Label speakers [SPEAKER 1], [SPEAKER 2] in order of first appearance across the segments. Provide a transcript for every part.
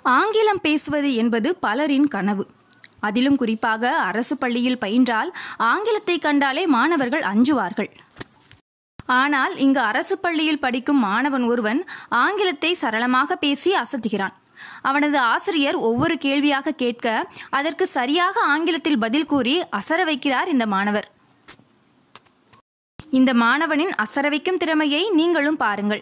[SPEAKER 1] ஆங்கிலம் பேசுவது என்பது பலரின் கனவு அதிலும் குறிப்பாக அரசு பள்ளியில் பயின்றால் ஆங்கிலத்தை கண்டாலே மாணவர்கள் அஞ்சுவார்கள் ஆனால் இங்கு அரசு பள்ளியில் படிக்கும் மாணவன் ஒருவன் ஆங்கிலத்தை சரளமாக பேசி அசத்துகிறான் அவனது ஆசிரியர் ஒவ்வொரு கேள்வியாக கேட்க அதற்கு சரியாக ஆங்கிலத்தில் பதில் கூறி அசர வைக்கிறார் இந்த மாணவர் இந்த மாணவனின் அசர வைக்கும் திறமையை நீங்களும் பாருங்கள்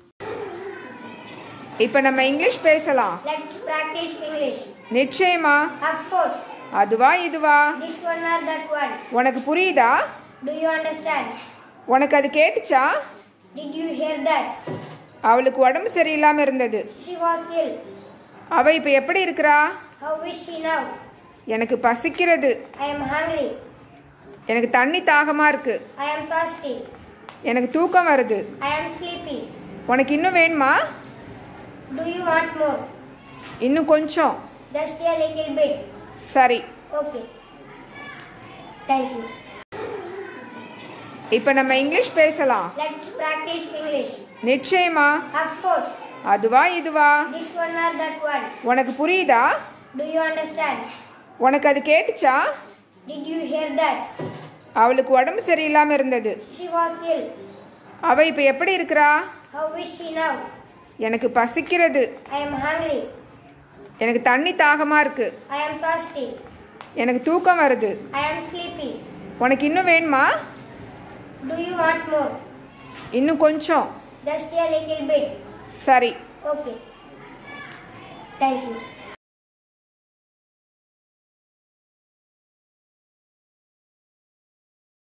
[SPEAKER 2] இப்போ நம்ம இங்கிலீஷ் பேசலாம்
[SPEAKER 3] Let's practice English.
[SPEAKER 2] நிச்சயமா
[SPEAKER 3] Of course,
[SPEAKER 2] அதுவா இதுவா
[SPEAKER 3] this one or that one.
[SPEAKER 2] உனக்கு புரியுதா
[SPEAKER 3] Do you understand?
[SPEAKER 2] உனக்கு அது கேட்டுச்சா
[SPEAKER 3] Did you hear that?
[SPEAKER 2] அவளுக்கு உடம்பு சரியில்லாம இருந்தது
[SPEAKER 3] She was ill.
[SPEAKER 2] அவ இப்ப எப்படி இருக்கிறா
[SPEAKER 3] How is she now?
[SPEAKER 2] எனக்கு பசிக்கிறது
[SPEAKER 3] I am hungry.
[SPEAKER 2] எனக்கு தண்ணி தாகமா இருக்கு
[SPEAKER 3] I am thirsty.
[SPEAKER 2] எனக்கு தூக்கம் வருது
[SPEAKER 3] I am sleepy.
[SPEAKER 2] உனக்கு இன்னும் வேணுமா
[SPEAKER 3] Do you want more?
[SPEAKER 2] இன்னும் கொஞ்சம்
[SPEAKER 3] Just a little bit.
[SPEAKER 2] சரி
[SPEAKER 3] Okay. Thank you.
[SPEAKER 2] இப்ப நம்ம இங்கிலீஷ் பேசலாம்
[SPEAKER 3] Let's practice English.
[SPEAKER 2] நிச்சயமா
[SPEAKER 3] Of course,
[SPEAKER 2] அதுவா இதுவா
[SPEAKER 3] this one or that one.
[SPEAKER 2] உனக்கு புரியுதா
[SPEAKER 3] Do you understand?
[SPEAKER 2] உனக்கு அது கேட்டுச்சா
[SPEAKER 3] Did you hear that?
[SPEAKER 2] அவளுக்கு உடம்பு சரியில்லாம இருந்தது
[SPEAKER 3] She was ill.
[SPEAKER 2] அவ இப்ப எப்படி இருக்கிறா
[SPEAKER 3] How is she now?
[SPEAKER 2] எனக்கு பசிக்கிறது
[SPEAKER 3] I am hungry.
[SPEAKER 2] எனக்கு தண்ணி தாகமா இருக்கு
[SPEAKER 3] I am thirsty.
[SPEAKER 2] எனக்கு தூக்கம் வருது
[SPEAKER 3] I am sleepy.
[SPEAKER 2] உனக்கு இன்னும் வேணுமா
[SPEAKER 3] Do you want more?
[SPEAKER 2] இன்னும் கொஞ்சம்
[SPEAKER 3] Just a little bit.
[SPEAKER 2] சரி
[SPEAKER 3] Okay. Thank you.